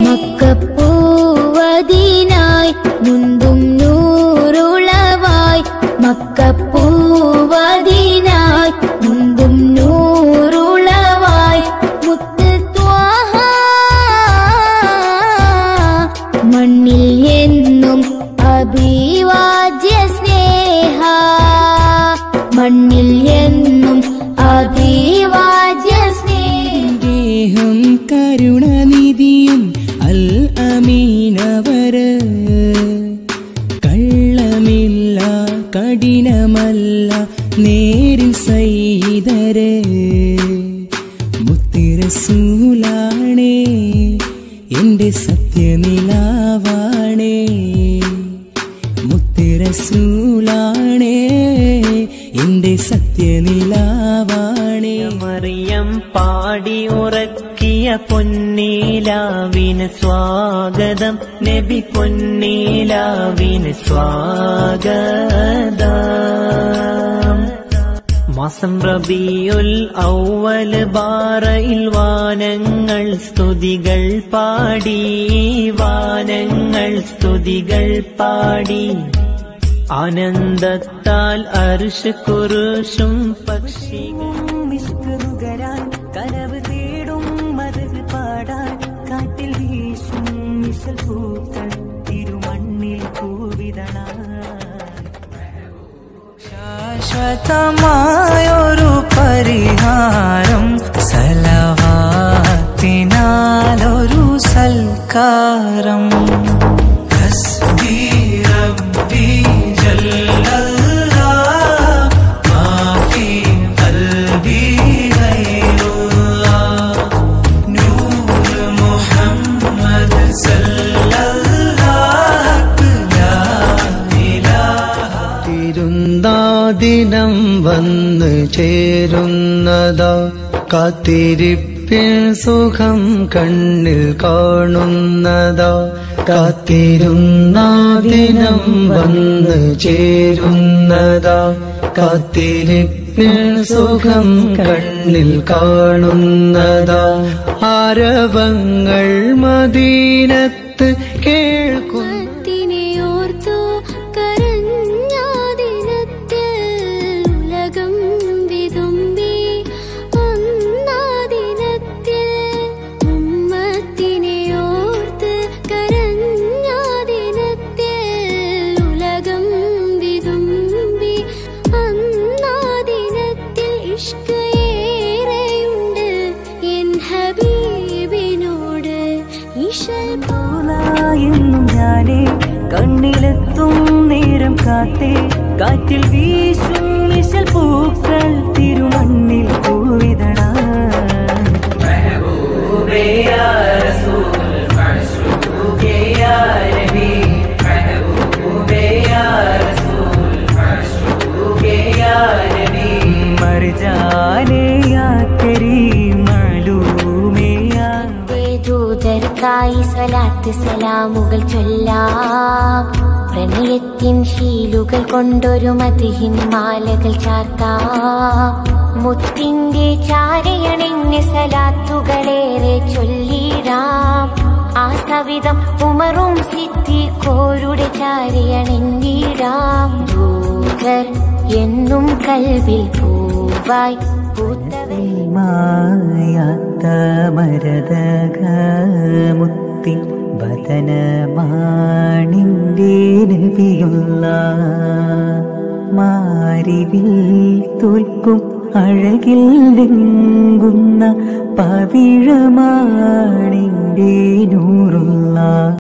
മക്കപ്പൂവതിനായി മുന്തും നൂറുളവായി മക്കപ്പൂവതിനായി മുന്തും നൂറുളവായി മുത്ത് ത്വാഹ മണ്ണിൽ എന്നും അഭിവാജ്യ സ്നേഹ മണ്ണിൽ എന്നും അഭിവാജ്യ സ്നേഹ ദേഹം കരുണനിധിയും അൽ അമീനവര് കള്ളമില്ല കഠിനമല്ല നേരിൻ സൈതര് മുത്തിരസൂലാണേ എന്റെ സത്യനിലാവാണേ മുത്തിരസൂലാണേ എന്റെ സത്യനിലാവാണേ മറിയം പാടി ഉറക്കിയ പൊന്നീലാവിന് സ്വാഗതം നബി പൊന്നീലാവിന് സ്വാഗതം മാസം റബിയുൽ ഔവൽ ബാറയിൽ വാനങ്ങൾ സ്തുതികൾ പാടി വാനങ്ങൾ സ്തുതികൾ പാടി ആനന്ദത്താൽ അർഷ് കുറുഷും പക്ഷികൾ മിസ്കറുകരാൻ കനവ് തേടും മതത് പാടാൻ കാറ്റിൽ വീശും മിസൽ പൂക്കൾ തിരുമണ്ണിൽ പൂവിതളാൻ ശാശ്വതമായൊരു പരിഹാരം സലവാത്തിനാലൊരു സൽക്കാരം ഹസ്ബി റബ്ബി ജല്ലല്ലാഹ് മാ ഫീ ഖൽബി ഗൈറുല്ലാഹ് നൂർ മുഹമ്മദ് സല്ലല്ലാഹു ലാ ഇലാഹ തിരുന്താദിനം വന്ന് ചേരുന്നതാ കാത്തിരിപ്പിൻ സുഖം കണ്ണിൽ കാണുന്നതാ കാത്തിരുന്നാദിനം വന്ന് ചേരുന്നതാ കാത്തിരിപ്പിൻ സുഖം കണ്ണിൽ കാണുന്നതാ ആരവങ്ങൾ മദീനത്ത് കേൾക്കുന്നു ത്തിനെയോർത്തു കരഞ്ഞാദിനത്തിൽ ഉലകം വിതുമ്പി ഒന്നാദിനത്തിൽ ഉമ്മത്തിനെയോർത്ത് കരഞ്ഞാദിനത്തിൽ ഉലകം വിതുമ്പി അന്നാദിനത്തിൽ ഇഷ്കയേറെയുണ്ട് എൻ ഹബീബിനോട് ഇഷൽ എന്നും ഞാനേ കണ്ണിലെത്തും നേരം കാത്തേ കാറ്റിൽ വീശും മിശൽ പൂക്കൾ തിരുമണ്ണിൽ പൂവിതളാൻ മർജാനേ യാ കരീം മാലൂമേ യാ ദൂതർക്കായി സ്വലാത്ത് സലാമുകൾ ചൊല്ലാം പ്രണയത്തിൻ ശീലുകൾ കൊണ്ടൊരു മതിഹിൻ മാലകൾ ചാർത്താം മുത്തിന്റെ ചാരയണിഞ്ഞ് സലാത്തുകളേറെ ചൊല്ലിടാം ആ സവിധം ഉമറും സിദ്ധിക്കോരുടെ ചാരയണിഞ്ഞിടാം ദൂതർ എന്നും കൽവിൽ പൂവായി പൂത്തവേ മായാത്ത മരതകമുത്തി വതനമാണിൻ്റെ നബിയുള്ള മാരിവിൽ തോൽക്കും അഴകിൽ ലെങ്കുന്ന പവിഴമാണിൻ്റെ നൂറുള്ള